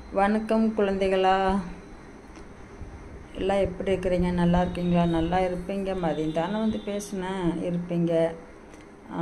வணக்கம் குழந்தைகளா எல்லாம் எப்படி இருக்கிறீங்க நல்லா இருக்கீங்களா நல்லா இருப்பீங்க மதியம் தானே வந்து பேசினேன் இருப்பீங்க ஆ,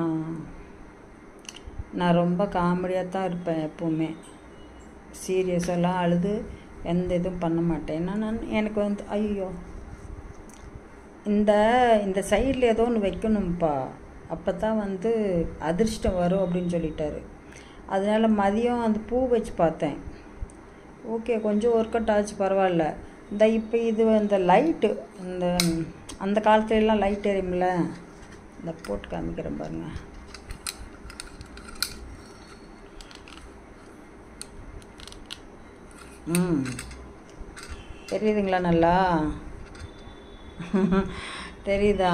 நான் ரொம்ப காமெடியாக தான் இருப்பேன் எப்போவுமே சீரியஸெல்லாம் அழுது எந்த இதுவும் பண்ண மாட்டேன் ஏன்னா நான் எனக்கு வந்து ஐயோ இந்த இந்த சைடில் ஏதோ ஒன்று வைக்கணும்ப்பா அப்போ தான் வந்து அதிர்ஷ்டம் வரும் அப்படின்னு சொல்லிட்டாரு அதனால மதியம் அந்த பூ வச்சு பார்த்தேன் ஓகே கொஞ்சம் ஒர்க் அவுட் ஆச்சு பரவாயில்ல இந்த இப்போ இது இந்த லைட்டு இந்த அந்த காலத்துல எல்லாம் லைட் எரியும்ல இந்த போட்டு காமிக்கிறேன் பாருங்க ம் தெரியுதுங்களா நல்லா தெரியுதா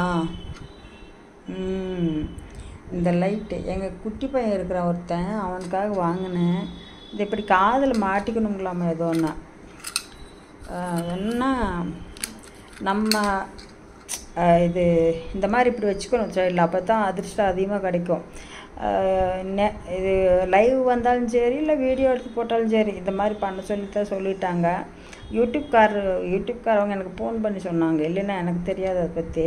ம் இந்த லைட்டு எங்கள் குட்டி பையன் இருக்கிறான் ஒருத்தன் அவனுக்காக வாங்கினேன் இது இப்படி காதில் மாட்டிக்கணுங்களாமா ஏதோ ஒன்று என்ன நம்ம ஆஹ் இது இந்த மாதிரி இப்படி வச்சுக்கணும் சைடில் அப்போ தான் அதிர்ஷ்டம் அதிகமாக கிடைக்கும் ஆஹ் நெ- இது லைவ் வந்தாலும் சரி இல்லை வீடியோ எடுத்து போட்டாலும் சரி இந்த மாதிரி பண்ண சொல்லி தான் சொல்லிட்டாங்க யூடியூப்காரர் யூடியூப்காரவங்க எனக்கு ஃபோன் பண்ணி சொன்னாங்க இல்லைன்னா எனக்கு தெரியாது அதை பற்றி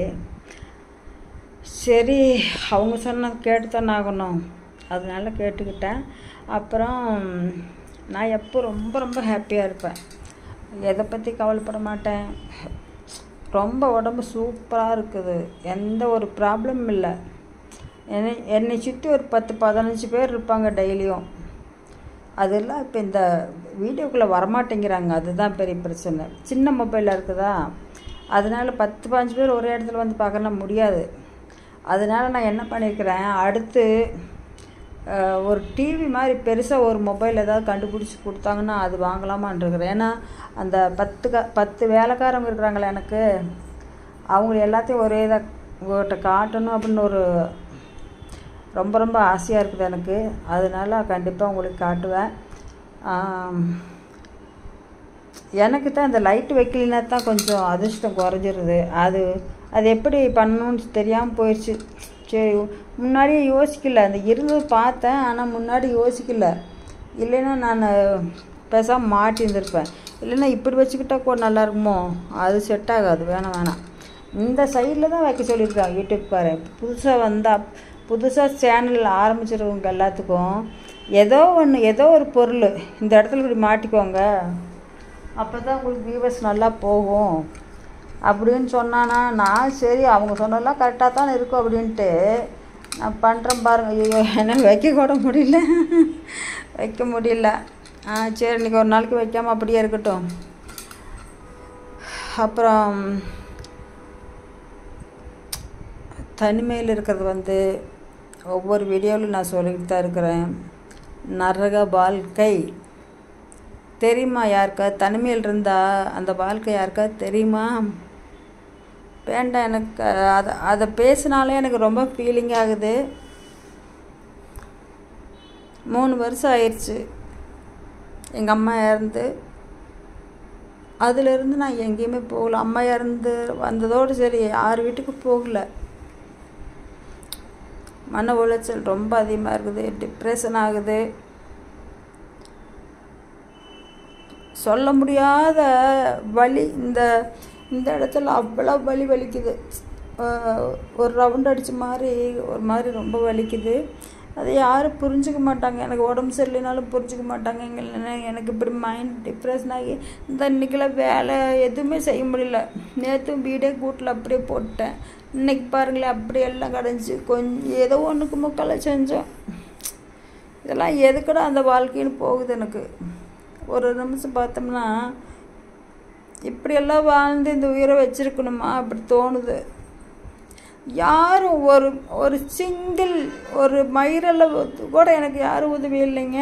சரி அவங்க சொன்னது கேட்டு தானே ஆகணும் அதனால கேட்டுக்கிட்டேன் அப்புறம் நான் எப்போ ரொம்ப ரொம்ப ஹாப்பியாக இருப்பேன் எதை பற்றி கவலைப்பட மாட்டேன் ரொம்ப உடம்பு சூப்பராக இருக்குது எந்த ஒரு ப்ராப்ளமும் இல்லை என்னை என்னை சுற்றி ஒரு பத்து பதினஞ்சு பேர் இருப்பாங்க டெய்லியும் அதெல்லாம் இப்போ இந்த வீடியோக்குள்ளே வரமாட்டேங்கிறாங்க அதுதான் பெரிய பிரச்சனை சின்ன மொபைலில் இருக்குதா அதனால பத்து பாஞ்சு பேர் ஒரே இடத்துல வந்து பார்க்கலாம் முடியாது அதனால நான் என்ன பண்ணியிருக்கிறேன் அடுத்து அஹ், ஒரு டிவி மாதிரி பெருசாக ஒரு மொபைல் ஏதாவது கண்டுபிடிச்சி கொடுத்தாங்கன்னா அது வாங்கலாமான்னு இருக்கிறேன் ஏன்னா அந்த பத்து க பத்து வேலைக்காரங்க இருக்கிறாங்களே எனக்கு அவங்க எல்லாத்தையும் ஒரே இதாக உங்கள்கிட்ட காட்டணும் அப்படின்னு ஒரு ரொம்ப ரொம்ப ஆசையாக இருக்குது எனக்கு அதனால கண்டிப்பாக உங்களுக்கு காட்டுவேன் ஆம், எனக்கு தான் இந்த லைட் வைக்கலினா தான் கொஞ்சம் அதிர்ஷ்டம் குறைஞ்சிருது அது அது எப்படி பண்ணணும்னு தெரியாமல் போயிடுச்சு சரி முன்னாடியே யோசிக்கல அந்த இருந்தது பார்த்தேன் ஆனால் முன்னாடி யோசிக்கல இல்லைன்னா நான் பேசாமல் மாட்டியிருந்திருப்பேன் இல்லைன்னா இப்படி வச்சுக்கிட்டா கூட நல்லா இருக்குமோ அது செட் ஆகாது வேணாம் வேணாம் இந்த சைடில் தான் வைக்க சொல்லியிருக்காங்க யூடியூப்காரன் புதுசாக வந்தால் புதுசாக சேனல் ஆரம்பிச்சிருக்கவங்க எல்லாத்துக்கும் ஏதோ ஒன்று ஏதோ ஒரு பொருள் இந்த இடத்துல இப்படி மாட்டிக்கோங்க அப்போ தான் உங்களுக்கு வியூவர்ஸ் நல்லா போகும் அப்படின்னு சொன்னானா நான் சரி அவங்க சொன்னதெல்லாம் கரெக்டாக தான் இருக்கும் அப்படின்ட்டு நான் பண்ணுறேன் பாருங்க ஐயோ என்னால் வைக்க கூட முடியல வைக்க முடியல ஆ சரி இன்றைக்கி ஒரு நாளைக்கு வைக்காமல் அப்படியே இருக்கட்டும் அப்புறம் தனிமையில் இருக்கிறது வந்து ஒவ்வொரு வீடியோவிலும் நான் சொல்லிக்கிட்டு தான் இருக்கிறேன் நரக வாழ்க்கை தெரியுமா யாருக்கா தனிமையில் இருந்தால் அந்த வாழ்க்கை யாருக்கா தெரியுமா வேண்டாம் எனக்கு அதை அதை பேசினாலே எனக்கு ரொம்ப ஃபீலிங் ஆகுது மூணு வருஷம் ஆயிடுச்சு எங்கள் அம்மா இறந்து அதிலிருந்து நான் எங்கேயுமே போகல அம்மா இறந்து வந்ததோடு சரி யார் வீட்டுக்கு போகல மன உளைச்சல் ரொம்ப அதிகமாக இருக்குது டிப்ரெஷன் ஆகுது சொல்ல முடியாத வலி இந்த இந்த இடத்துல அவ்வளோ வலி வலிக்குது ஆஹ் ஒரு ரவுண்ட் அடித்த மாதிரி ஒரு மாதிரி ரொம்ப வலிக்குது அதை யாரும் புரிஞ்சுக்க மாட்டாங்க எனக்கு உடம்பு சரியில்லைனாலும் புரிஞ்சுக்க மாட்டாங்க இல்லைன்னா எனக்கு இப்படி மைண்ட் டிப்ரெஷன் ஆகி இந்த இன்றைக்கெல்லாம் வேலை எதுவுமே செய்ய முடியல நேற்றும் வீடே கூட்டில் அப்படியே போட்டேன் இன்னைக்கு பாருங்களேன் அப்படியே எல்லாம் கடைஞ்சி கொஞ்சம் ஏதோ ஒன்றுக்கு முக்கால செஞ்சோம் இதெல்லாம் எதுக்குடா அந்த வாழ்க்கைன்னு போகுது எனக்கு ஒரு நிமிஷம் பார்த்தோம்னா இப்படியெல்லாம் வாழ்ந்து இந்த உயிரை வச்சிருக்கணுமா அப்படி தோணுது யாரும் ஒரு ஒரு சிங்கிள் ஒரு மயிரில் கூட எனக்கு யாரும் உதவி இல்லைங்க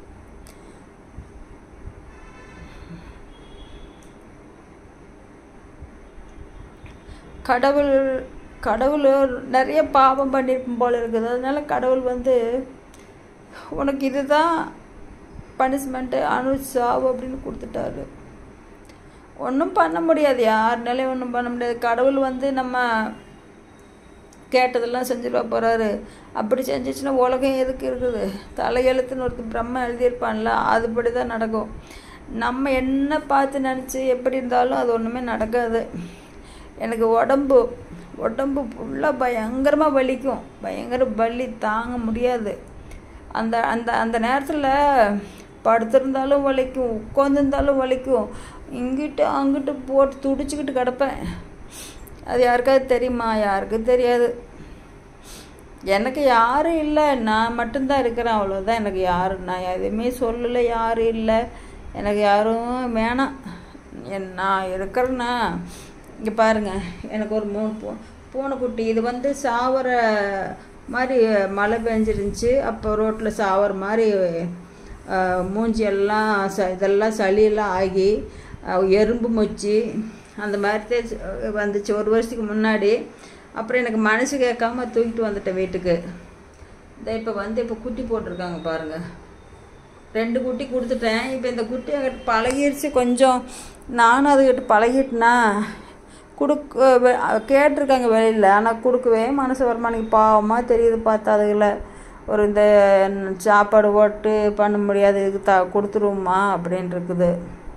கடவுள் கடவுள் நிறைய பாவம் பண்ணியிருக்கும் போல இருக்குது அதனால கடவுள் வந்து உனக்கு இதுதான் பனிஷ்மெண்ட்டு அனு சாவு அப்படின்னு கொடுத்துட்டாரு ஒன்றும் பண்ண முடியாது யாருனாலையும் ஒன்றும் பண்ண முடியாது கடவுள் வந்து நம்ம கேட்டதெல்லாம் செஞ்சிருவா போகிறாரு அப்படி செஞ்சிச்சுன்னா உலகம் எதுக்கு இருக்குது தலையெழுத்துன்னு ஒருத்தர் பிரம்ம எழுதியிருப்பான்ல அதுபடி தான் நடக்கும் நம்ம என்ன பார்த்து நினச்சி எப்படி இருந்தாலும் அது ஒன்றுமே நடக்காது எனக்கு உடம்பு உடம்பு ஃபுல்லாக பயங்கரமாக வலிக்கும் பயங்கர வலி தாங்க முடியாது அந்த அந்த அந்த நேரத்தில் படுத்திருந்தாலும் வலிக்கும் உட்காந்துருந்தாலும் வலிக்கும் இங்கிட்டு அங்கிட்டு போட்டு துடிச்சிக்கிட்டு கிடப்பேன் அது யாருக்காவது தெரியுமா யாருக்கும் தெரியாது எனக்கு யாரும் இல்லை நான் மட்டும்தான் இருக்கிறேன் அவ்வளோதான் எனக்கு யாரும் நான் எதுவுமே சொல்லலை யாரும் இல்லை எனக்கு யாரும் வேணாம் என் நான் இருக்கிறேன்னா இங்கே பாருங்கள் எனக்கு ஒரு மூணு பூ பூனைக்குட்டி இது வந்து சாவர மாதிரி மழை பெஞ்சிருந்துச்சு அப்போ ரோட்டில் சாவர மாதிரி அஹ், மூஞ்சி எல்லாம் ச இதெல்லாம் சளியெல்லாம் ஆகி அஹ், எறும்பு மொச்சி அந்த மாதிரி தான் வந்துச்சு ஒரு வருஷத்துக்கு முன்னாடி அப்புறம் எனக்கு மனசு கேட்காம தூக்கிட்டு வந்துட்டேன் வீட்டுக்கு இந்த இப்போ வந்து இப்போ குட்டி போட்டிருக்காங்க பாருங்கள் ரெண்டு குட்டி கொடுத்துட்டேன் இப்போ இந்த குட்டி அங்கிட்ட பழகிருச்சு கொஞ்சம் நானும் அதுக்கிட்ட பழகிட்டேனா கொடுக்க வெ- கேட்டிருக்காங்க வெளியில் ஆனால் கொடுக்கவே மனசு வருமானிக்கு பாவமாக தெரியுது பார்த்தா அதுகளை ஒரு இந்த சாப்பாடு போட்டு பண்ண முடியாது இதுக்கு த கொடுத்துருவோமா அப்படின்னு இருக்குது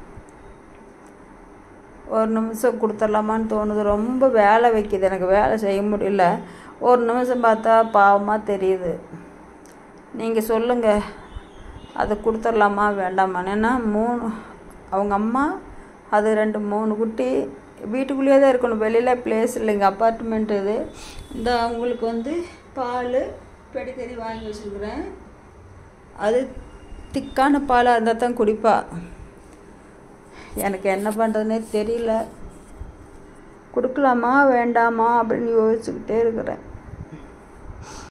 ஒரு நிமிஷம் கொடுத்துடலாமான்னு தோணுது ரொம்ப வேலை வைக்குது எனக்கு வேலை செய்ய முடியல ஒரு நிமிஷம் பார்த்தா பாவமாக தெரியுது நீங்கள் சொல்லுங்கள் அதை கொடுத்துடலாமா வேண்டாமான்னு ஏன்னா மூணு அவங்க அம்மா அது ரெண்டு மூணு குட்டி வீட்டுக்குள்ளேயே தான் இருக்கணும் வெளியில் பிளேஸ் இல்லைங்க அப்பார்ட்மெண்ட் இது இந்த அவங்களுக்கு வந்து பால் பெடிக்கறி வாங்கி வச்சுருக்குறேன் அது திக்கான பாலாக இருந்தால் தான் குடிப்பா எனக்கு என்ன பண்ணுறதுனே தெரியல கொடுக்கலாமா வேண்டாமா அப்படின்னு யோசிச்சுக்கிட்டே இருக்கிறேன்